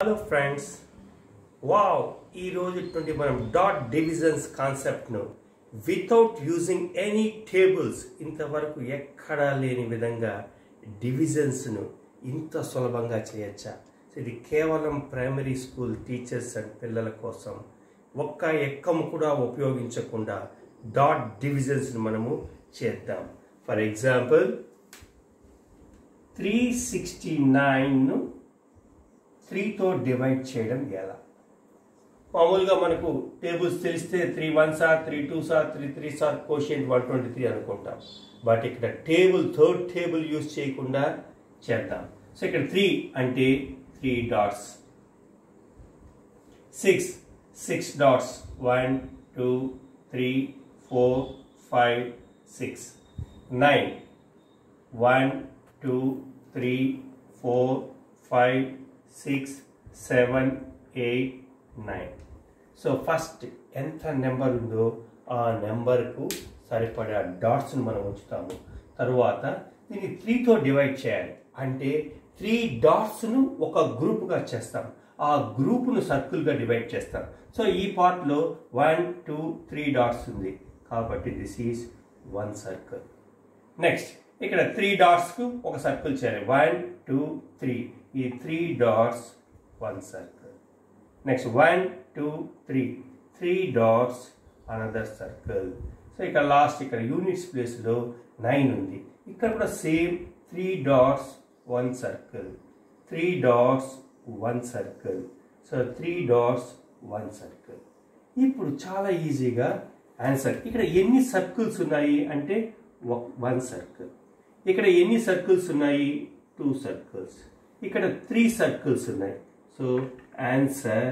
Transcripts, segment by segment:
hello friends wow ఈరోజు ఇటువంటి మనం డాట్ డివిజన్స్ కాన్సెప్ట్ను వితౌట్ యూజింగ్ ఎనీ టేబుల్స్ ఇంతవరకు ఎక్కడా లేని విధంగా డివిజన్స్ను ఇంత సులభంగా చేయొచ్చా సో ఇది కేవలం ప్రైమరీ స్కూల్ టీచర్స్ అండ్ పిల్లల కోసం ఒక్క ఎక్కము కూడా ఉపయోగించకుండా డాట్ డివిజన్స్ను మనము చేద్దాం ఫర్ ఎగ్జాంపుల్ త్రీ సిక్స్టీ నైన్ను త్రీతో డివైడ్ చేయడం ఎలా మామూలుగా మనకు టేబుల్స్ తెలిస్తే three one sir three two sir three three sir quotient one twenty three అనుకుంటాం బట్ ఇక్కడ టేబుల్ థర్డ్ టేబుల్ యూజ్ చేయకుండా చేద్దాం సో ఇక్కడ త్రీ అంటే three dots six six dots one two three four five six nine one two three four five six seven eight nine so first ఎంత number ఉందో ఆ నెంబర్కు సరిపడా డాట్స్ను మనం ఉంచుతాము తరువాత దీన్ని త్రీతో డివైడ్ చేయాలి అంటే త్రీ డాట్స్ను ఒక గ్రూప్గా చేస్తాం ఆ గ్రూప్ను సర్కిల్గా డివైడ్ చేస్తాం సో ఈ పార్ట్లో వన్ టూ త్రీ డాట్స్ ఉంది కాబట్టి this is one circle next ఇక్కడ త్రీ డాట్స్కు ఒక సర్కిల్ చేయాలి వన్ టూ త్రీ ఈ three dots one circle next one two three three dots another circle so ఇక్కడ లాస్ట్ ఇక్కడ యూనిట్స్ ప్లేస్లో నైన్ ఉంది ఇక్కడ కూడా same three dots one circle three dots one circle so three dots one circle ఇప్పుడు చాలా ఈజీగా ఆన్సర్ ఇక్కడ ఎన్ని సర్కిల్స్ ఉన్నాయి అంటే వన్ సర్కిల్ ఇక్కడ ఎన్ని సర్కిల్స్ ఉన్నాయి టూ సర్కిల్స్ ఇక్కడ త్రీ సర్కిల్స్ ఉన్నాయి so answer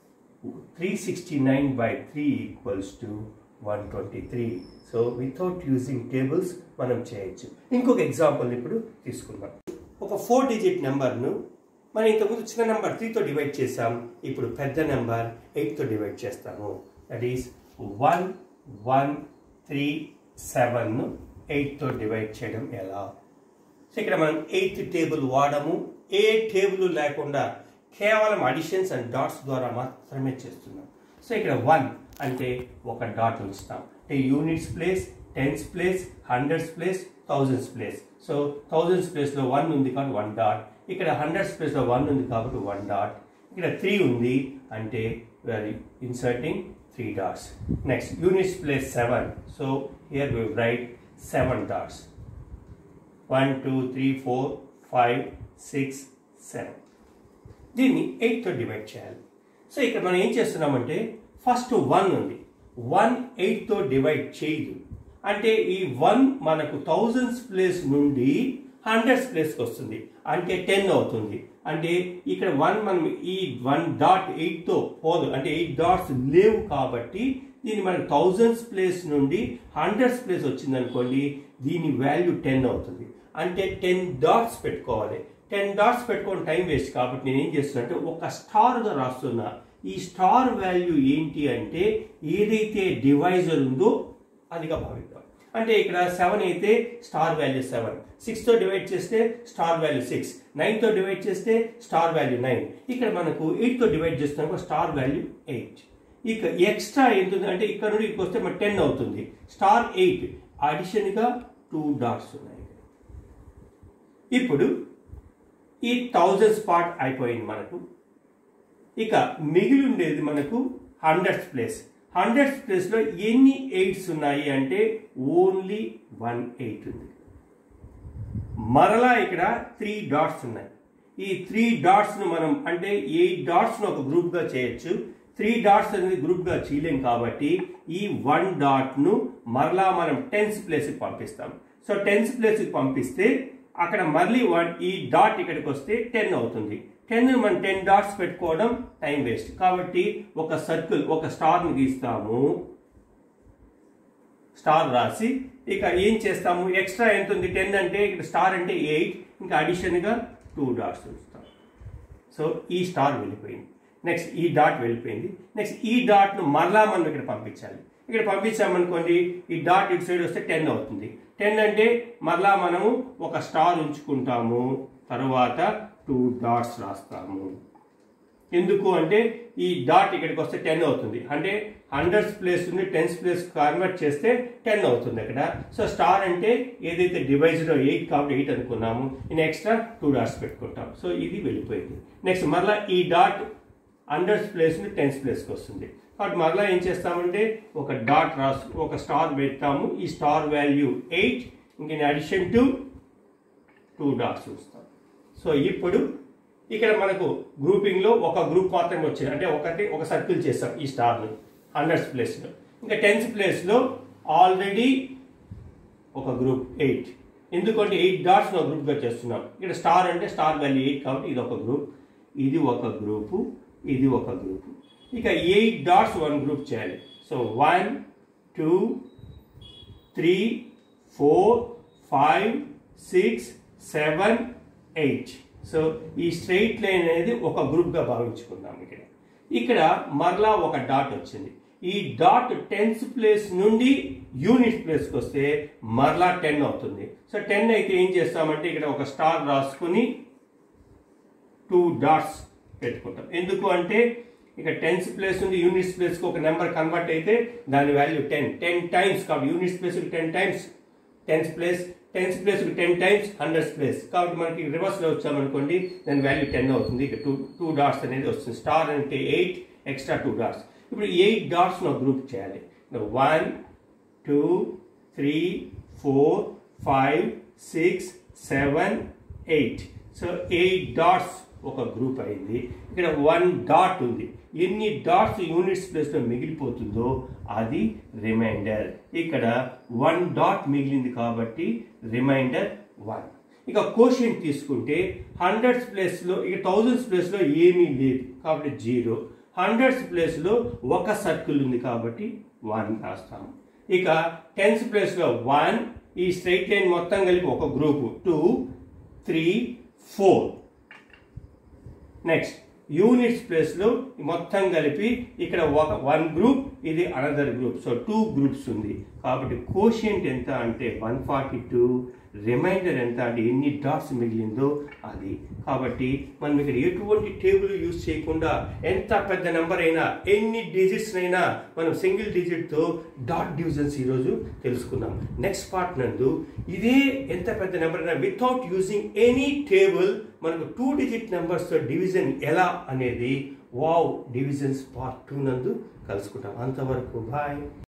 three sixty nine by three equals to one twenty three so without using tables మనం చేయొచ్చు ఇంకొక ఎగ్జాంపుల్ ఇప్పుడు తీసుకుందాం ఒక ఫోర్ డిజిట్ నెంబర్ను మనం ఇంతకుముందు చిన్న నెంబర్ త్రీతో డివైడ్ చేసాం ఇప్పుడు పెద్ద నెంబర్ ఎయిట్తో డివైడ్ చేస్తాము that is one one three సెవెన్ను ఎయిట్తో డివైడ్ చేయడం ఎలా సో ఇక్కడ మనం ఎయిత్ టేబుల్ వాడము ఏ టేబుల్ లేకుండా కేవలం అడిషన్స్ అండ్ డాట్స్ ద్వారా మాత్రమే చేస్తున్నాం సో ఇక్కడ వన్ అంటే ఒక డాట్ ఉంచుతాం అంటే units place tens place hundreds place thousands place so thousands ప్లేస్లో వన్ ఉంది కాబట్టి వన్ డాట్ ఇక్కడ హండ్రెడ్స్ ప్లేస్లో వన్ ఉంది కాబట్టి వన్ డాట్ ఇక్కడ త్రీ ఉంది అంటే we are inserting three dots next units place seven so here we write seven dots one two three four five six seven దీన్ని ఎయిట్తో డివైడ్ చేయాలి సో ఇక్కడ మనం ఏం చేస్తున్నామంటే ఫస్ట్ వన్ ఉంది వన్ ఎయిట్తో డివైడ్ చేయదు అంటే ఈ వన్ మనకు థౌజండ్స్ ప్లేస్ నుండి హండ్రెడ్స్ ప్లేస్కి వస్తుంది అంటే టెన్ అవుతుంది అంటే ఇక్కడ వన్ మనం ఈ వన్ డాట్ ఎయిట్తో పోదు అంటే ఎయిట్ డాట్స్ లేవు కాబట్టి దీన్ని మనకు థౌజండ్స్ ప్లేస్ నుండి హండ్రెడ్స్ ప్లేస్ వచ్చింది అనుకోండి దీని వాల్యూ టెన్ అవుతుంది అంటే టెన్ డాట్స్ పెట్టుకోవాలి టెన్ డాట్స్ పెట్టుకోవడం టైం వేస్ట్ కాబట్టి నేను ఏం చేస్తున్నా అంటే ఒక స్టార్గా రాస్తున్నా ఈ స్టార్ వాల్యూ ఏంటి అంటే ఏదైతే డివైజర్ ఉందో అదిగా భావిద్దాం అంటే ఇక్కడ సెవెన్ అయితే స్టార్ వాల్యూ సెవెన్ సిక్స్తో డివైడ్ చేస్తే స్టార్ వాల్యూ సిక్స్ నైన్తో డివైడ్ చేస్తే స్టార్ వాల్యూ నైన్ ఇక్కడ మనకు ఎయిట్తో డివైడ్ చేస్తున్నాం స్టార్ వాల్యూ ఎయిట్ ఇక ఎక్స్ట్రా ఎంత అంటే ఇక్కడ నుండి ఇక్కడికి వస్తే మరి టెన్ అవుతుంది స్టార్ ఎయిట్ అడిషన్గా టూ డాట్స్ ఉన్నాయి ఇప్పుడు ఈ థౌజండ్ స్పాట్ అయిపోయింది మనకు ఇక మిగిలి ఉండేది మనకు హండ్రెడ్స్ ప్లేస్ హండ్రెడ్స్ ప్లేస్లో ఎన్ని ఎయిట్స్ ఉన్నాయి అంటే ఓన్లీ వన్ ఎయిట్ ఉంది మరలా ఇక్కడ త్రీ డాట్స్ ఉన్నాయి ఈ త్రీ డాట్స్ను మనం అంటే ఎయిట్ డాట్స్ను ఒక గ్రూప్గా చేయొచ్చు త్రీ డాట్స్ అనేది గ్రూప్గా చేయలేం కాబట్టి ఈ వన్ డాట్ను మరలా మనం టెన్స్ ప్లేస్కి పంపిస్తాం సో టెన్స్ ప్లేస్కి పంపిస్తే అక్కడ మళ్ళీ వన్ ఈ డాట్ ఇక్కడికి వస్తే టెన్ అవుతుంది టెన్ మనం టెన్ డాట్స్ పెట్టుకోవడం టైం వేస్ట్ కాబట్టి ఒక సర్కిల్ ఒక స్టార్ని గీస్తాము స్టార్ రాసి ఇక ఏం చేస్తాము ఎక్స్ట్రా ఎంత ఉంది టెన్ అంటే ఇక్కడ స్టార్ అంటే ఎయిట్ ఇంకా అడిషన్గా టూ డాట్స్ ఉంచుతాం సో ఈ స్టార్ వెళ్ళిపోయింది నెక్స్ట్ ఈ డాట్ వెళ్ళిపోయింది నెక్స్ట్ ఈ డాట్ను మరలా మనం ఇక్కడ పంపించాలి ఇక్కడ పంపించామనుకోండి ఈ డాట్ ఇటు సైడ్ వస్తే టెన్ అవుతుంది టెన్ అంటే మరలా మనము ఒక స్టార్ ఉంచుకుంటాము తర్వాత టూ డాట్స్ రాస్తాము ఎందుకు అంటే ఈ డాట్ ఇక్కడికి వస్తే టెన్ అవుతుంది అంటే హండ్రెడ్స్ ప్లేస్ ఉంది టెన్స్ ప్లేస్ కన్వర్ట్ చేస్తే టెన్ అవుతుంది అక్కడ సో స్టార్ అంటే ఏదైతే డివైజ్లో ఎయిట్ కాబట్టి ఎయిట్ అనుకున్నాము ఇన్ ఎక్స్ట్రా టూ డాట్స్ పెట్టుకుంటాం సో ఇది వెళ్ళిపోయింది నెక్స్ట్ మరలా ఈ డాట్ హండ్రెడ్స్ ప్లేస్ నుండి టెన్స్ ప్లేస్కి వస్తుంది కాబట్టి మరలా ఏం చేస్తామంటే ఒక డాట్ రాసు ఒక స్టార్ పెడతాము ఈ స్టార్ వాల్యూ ఎయిట్ ఇంక in addition to two dots చూస్తాం సో ఇప్పుడు ఇక్కడ మనకు గ్రూపింగ్లో ఒక గ్రూప్ మాత్రమే వచ్చింది అంటే ఒకటి ఒక సర్కిల్ చేస్తాం ఈ స్టార్ని హండ్రెడ్స్ ప్లేస్లో ఇంకా టెన్స్ ప్లేస్లో ఆల్రెడీ ఒక గ్రూప్ ఎయిట్ ఎందుకంటే ఎయిట్ డాట్స్ ఒక గ్రూప్గా చేస్తున్నాం ఇక్కడ స్టార్ అంటే స్టార్ వాల్యూ ఎయిట్ కాబట్టి ఇది ఒక గ్రూప్ ఇది ఒక గ్రూపు ఇది ఒక గ్రూపు ఇక ఎయిట్ డాట్స్ వన్ గ్రూప్ చేయాలి so one two three four five six seven eight so ఈ స్ట్రెయిట్ లైన్ అనేది ఒక గ్రూప్గా భావించుకుందాం ఇక్కడ ఇక్కడ మరలా ఒక డాట్ వచ్చింది ఈ డాట్ టెన్స్ ప్లేస్ నుండి యూనిట్ ప్లేస్కి వస్తే మరలా టెన్ అవుతుంది సో టెన్ అయితే ఏం చేస్తామంటే ఇక్కడ ఒక స్టార్ రాసుకుని టూ డాట్స్ పెట్టుకుంటాం ఎందుకు అంటే ఇక టెన్స్ ప్లేస్ నుండి యూనిట్స్ ప్లేస్కి ఒక నెంబర్ కన్వర్ట్ అయితే దాని వాల్యూ టెన్ టెన్ టైమ్స్ కాబట్టి యూనిట్స్ ప్లేస్కి ten times tens place tens ప్లేస్కి టెన్ టైమ్స్ హండ్రెడ్స్ ప్లేస్ కాబట్టి మనకి రివర్స్లో వచ్చామనుకోండి దాని వాల్యూ టెన్ అవుతుంది ఇక టూ టూ డాట్స్ అనేది వస్తుంది స్టార్ అంటే ఎయిట్ ఎక్స్ట్రా టూ డాట్స్ ఇప్పుడు ఎయిట్ డాట్స్ ఒక గ్రూప్ చేయాలి one two three four five six seven eight so eight dots ఒక గ్రూప్ అయింది ఇక్కడ వన్ డాట్ ఉంది ఎన్ని డాట్స్ యూనిట్స్ ప్లేస్లో మిగిలిపోతుందో అది రిమైండర్ ఇక్కడ వన్ డాట్ మిగిలింది కాబట్టి రిమైండర్ వన్ ఇక క్వశ్చన్ తీసుకుంటే హండ్రెడ్స్ ప్లేస్లో ఇక థౌజండ్స్ ప్లేస్లో ఏమీ లేదు కాబట్టి జీరో హండ్రెడ్స్ ప్లేస్లో ఒక సర్కిల్ ఉంది కాబట్టి వన్ రాస్తాము ఇక టెన్స్ ప్లేస్లో వన్ ఈ స్ట్రైట్ లైన్ మొత్తం కలిపి ఒక group two three four next units ప్లేస్లో మొత్తం కలిపి ఇక్కడ ఒక వన్ గ్రూప్ ఇది another group so two groups ఉంది కాబట్టి కోషియంట్ ఎంత అంటే వన్ ఫార్టీ టూ రిమైండర్ ఎంత అంటే ఎన్ని డాట్స్ మిగిలిందో అది కాబట్టి మనం ఇక్కడ ఎటువంటి టేబుల్ యూజ్ చేయకుండా ఎంత పెద్ద నెంబర్ అయినా ఎన్ని డిజిట్స్ అయినా మనం సింగిల్ డిజిట్తో డాట్ డివిజన్స్ ఈరోజు తెలుసుకున్నాం నెక్స్ట్ పార్ట్ నందు ఇదే ఎంత పెద్ద నెంబర్ అయినా వితౌట్ యూజింగ్ ఎనీ టేబుల్ మనకు టూ డిజిట్ నెంబర్స్తో డివిజన్ ఎలా అనేది వావ్ డివిజన్స్ పార్ట్ టూ నందు కలుసుకుంటాం అంతవరకు బాయ్